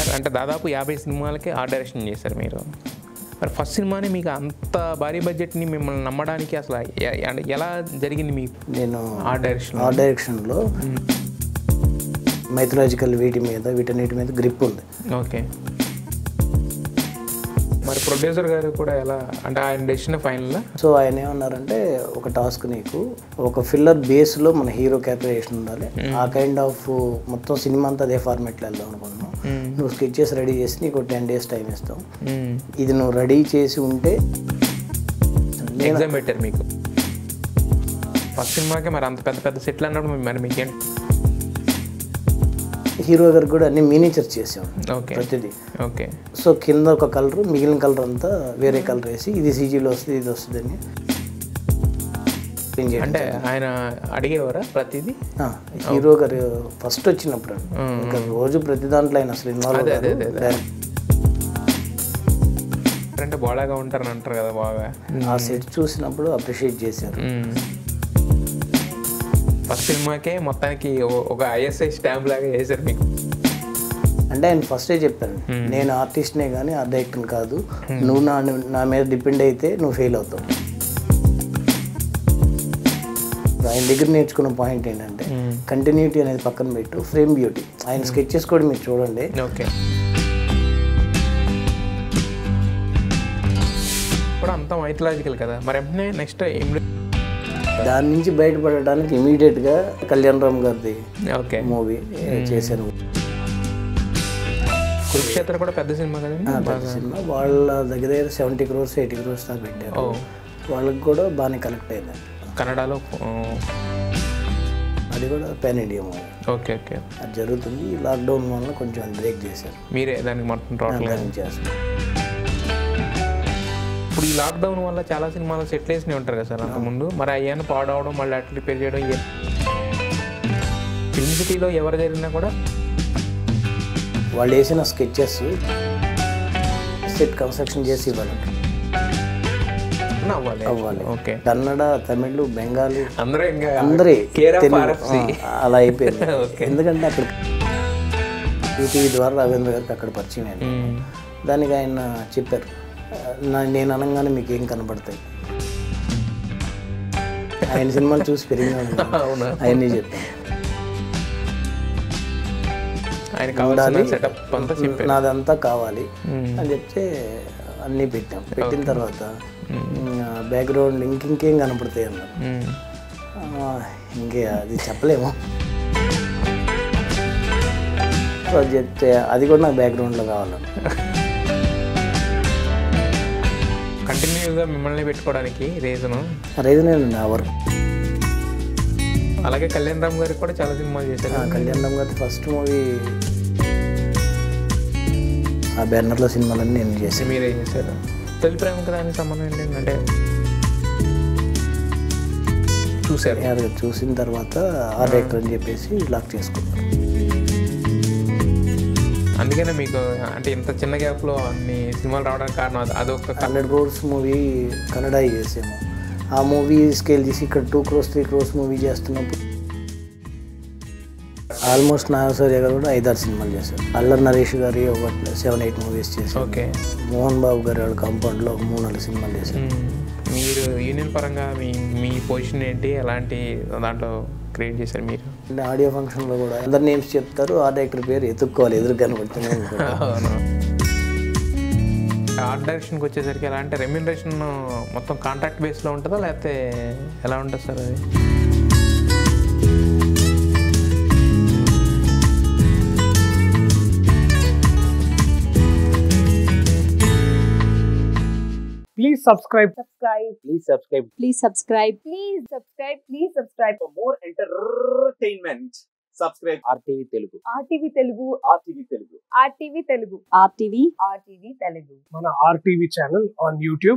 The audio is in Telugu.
చేశారు అంటే దాదాపు యాభై సినిమాలకి ఆర్ట్ డైరెక్షన్ చేశారు మీరు మరి ఫస్ట్ సినిమాని మీకు అంత భారీ బడ్జెట్ని మిమ్మల్ని నమ్మడానికి అసలు ఎ- ఎ- ఎలా జరిగింది మీకు నేను ఆర్ట్ డైరెక్షన్ ఆ డైరెక్షన్లో మైథలాజికల్ వీటి మీద వీటన్నిటి మీద గ్రిప్ ఉంది ఓకే మరి ప్రొడ్యూసర్ గారు కూడా ఎలా అంటే ఆయన డెసిషన్ ఫైనల్ సో ఆయన ఏమన్నారంటే ఒక టాస్క్ నీకు ఒక ఫిల్లర్ బేస్లో మన హీరో క్యాపరేషన్ ఉండాలి ఆ కైండ్ ఆఫ్ మొత్తం సినిమా అంతా అదే ఫార్మాట్లో వెళ్దాం అనుకుంటున్నాం నువ్వు స్కెచెస్ రెడీ చేసి నీకు టెన్ డేస్ టైం ఇస్తాం ఇది నువ్వు రెడీ చేసి ఉంటే ఎగ్జామ్ పెట్టారు మీకు ఫస్ట్ సినిమాకి మరి అంత పెద్ద పెద్ద సెట్లు అన్నప్పుడు మరి మీకేం హీరో గారికి కూడా అన్ని మినిచర్ చేసాం ఓకే ప్రతిదీ ఓకే సో కింద ఒక కలర్ మిగిలిన కలర్ అంతా వేరే కలర్ వేసి ఇది సీజీలో వస్తుంది ఇది వస్తుంది అని చేంజ్ చేయడం. అంటే ఆయన అడిగేవారా ప్రతిదీ ఆ, హీరో గారు ఫస్ట్ వచ్చినప్పుడు అండి. ఇంకా రోజు ప్రతి దాంట్లో ఆయన అసలు ఇన్వాల్వ్ అదే, అదే, అవ్వలేదు. అదే. డైరెక్ట్ అంటే బాగా ఉంటారని అంటారు కదా బాగా ఆ సెట్ చూసినప్పుడు అప్రిషియేట్ చేశారు ఫస్ట్ సినిమాకే మొత్తానికి ఓ- ఒక ఐఎస్ఐ స్టాంప్ లాగా వేశారు మీకు అంటే ఆయన ఫస్టే చెప్పారు నేను ఆర్టిస్ట్నే కానీ ఆ డైరెక్టర్ కాదు నువ్వు నా నా మీద డిపెండ్ అయితే నువ్వు ఫెయిల్ అవుతావు ఆయన దగ్గర నేర్చుకున్న పాయింట్ ఏంటంటే కంటిన్యూటీ అనేది పక్కన పెట్టు ఫ్రేమ్ బ్యూటీ ఆయన స్కెచెస్ కూడా మీరు చూడండి ఓకే ఇప్పుడు అంతా మైథలాజికల్ కదా మరి వెంటనే నెక్స్ట్ దాని నుంచి బయటపడడానికి ఇమీడియట్ గా కళ్యాణ్ రామ్ గారిది ఓకే మూవీ చేశాను కురుక్షేత్ర కూడా పెద్ద సినిమా కదండి ఆ, పెద్ద సినిమా వాళ్ళ దగ్గర సెవెంటీ క్రోర్స్ ఎయిటీ క్రోర్స్ దాకా పెట్టారు ఓ వాళ్ళకి కూడా బాగానే కనెక్ట్ అయింది కన్నడలో ఓ, అది కూడా pan India movie okay okay అది జరుగుతుంది ఈ లాక్డౌన్ వల్ల కొంచెం బ్రేక్ చేశారు మీరే దానికి మొత్తం టోటల్ దాన్ని చేస్తాం ఇప్పుడు ఈ లాక్డౌన్ వల్ల చాలా సినిమాలు సెటిల్ వేసినవి ఉంటారు కదా సార్ అంతకుముందు మరి అయ్యాను పాడవడం మళ్ళీ అట్లా రిపేర్ చేయడం ఇవన్నీ. ఫిల్మ్ సిటీలో ఎవరు జరిగినా కూడా వాళ్ళు వేసిన స్కెచెస్ సెట్ కన్స్ట్రక్షన్ చేసి ఇవ్వాలంట అవ్వాలి అవ్వాలి. ఓకే కన్నడ తమిళ్ బెంగాలీ అందరూ ఇంకా అందరి కేర్ ఆఫ్ తెలుగు, ఆర్ఎఫ్సి ఆ, అలా అయిపోయింది ఎందుకంటే అక్కడ ఈటీవీ ద్వారా రవీంద్ర గారికి అక్కడ పరిచయం అయింది దానికి ఆయన చెప్పారు ఆ, నా- నేను అనగానే మీకు ఏం కనబడతాయి ఆయన సినిమాలు చూసి పెరిగినాను అవును ఆయన్ని చెప్పాను ఆయన కావాల్సిన సెటప్ అంతా చెప్పారు నాదంతా కావాలి మ్మ్. అని చెప్తే అన్నీ పెట్టాం పెట్టిన తర్వాత బ్యాక్గ్రౌండ్ ఇంక ఇంకేం కనపడతాయి అన్నారు మ్మ్. ఆ, ఇంకే అది చెప్పలేము సో అది చెప్తే అది కూడా నాకు బ్యాక్గ్రౌండ్లో కావాలని కంటిన్యూగా మిమ్మల్ని పెట్టుకోవడానికి రీజను రీజనేనండి ఆ వర్క్ అలాగే కళ్యాణ్ రామ్ గారికి కూడా చాలా సినిమాలు చేశారు కళ్యాణ్ రామ్ గారి ఫస్ట్ మూవీ ఆ బ్యానర్లో సినిమాలన్నీ నేను చేశాను మీరే చేశారు తొలి ప్రేమకు దానికి సంబంధం ఏంటంటే అంటే చూశారు ఏఆర్ గారు చూసిన తర్వాత ఆ డైరెక్టర్ అని చెప్పేసి లాక్ చేసుకున్నాను అందుకనే మీకు అంటే ఇంత చిన్న గ్యాప్లో అన్ని సినిమాలు రావడానికి కారణం అది అదొక కా- హండ్రెడ్ క్రోర్స్ మూవీ కన్నడ చేసాము ఆ మూవీ స్కేల్ చేసి ఇక్కడ two crores three crores movie చేస్తున్నప్పుడు ఆల్మోస్ట్ నాగశౌర్య గారు కూడా ఐదారు సినిమాలు చేశారు అల్లరి నరేష్ గారి ఒక సెవెన్ ఎయిట్ మూవీస్ చేశారు ఓకే మోహన్ బాబు గారి వాళ్ళ కాంపౌండ్లో ఒక మూడు నాలుగు సినిమాలు చేశారు మ్మ్. మీరు యూనియన్ పరంగా మీ మీ పొజిషన్ ఏంటి ఎలాంటి దాంట్లో క్రియేట్ చేశారు మీరు అంటే ఆడియో ఫంక్షన్లో కూడా అందరు నేమ్స్ చెప్తారు ఆ డైరెక్టర్ పేరు ఎత్తుక్కోవాలి ఎదురు కనబడుతూనే ఉంటుంది అవును ఆర్ట్ డైరెక్షన్కి వచ్చేసరికి ఎలా అంటే రెమ్యూనరేషన్ మొత్తం కాంట్రాక్ట్ బేస్లో ఉంటుందా లేకపోతే ఎలా ఉంటుంది సార్ అది Please subscribe. subscribe. Please subscribe. Please subscribe. Please subscribe. Please subscribe. For more entertainment, subscribe RTV Telugu. RTV Telugu. RTV Telugu. RTV Telugu. RTV. RTV Telugu. మన RTV channel on YouTube.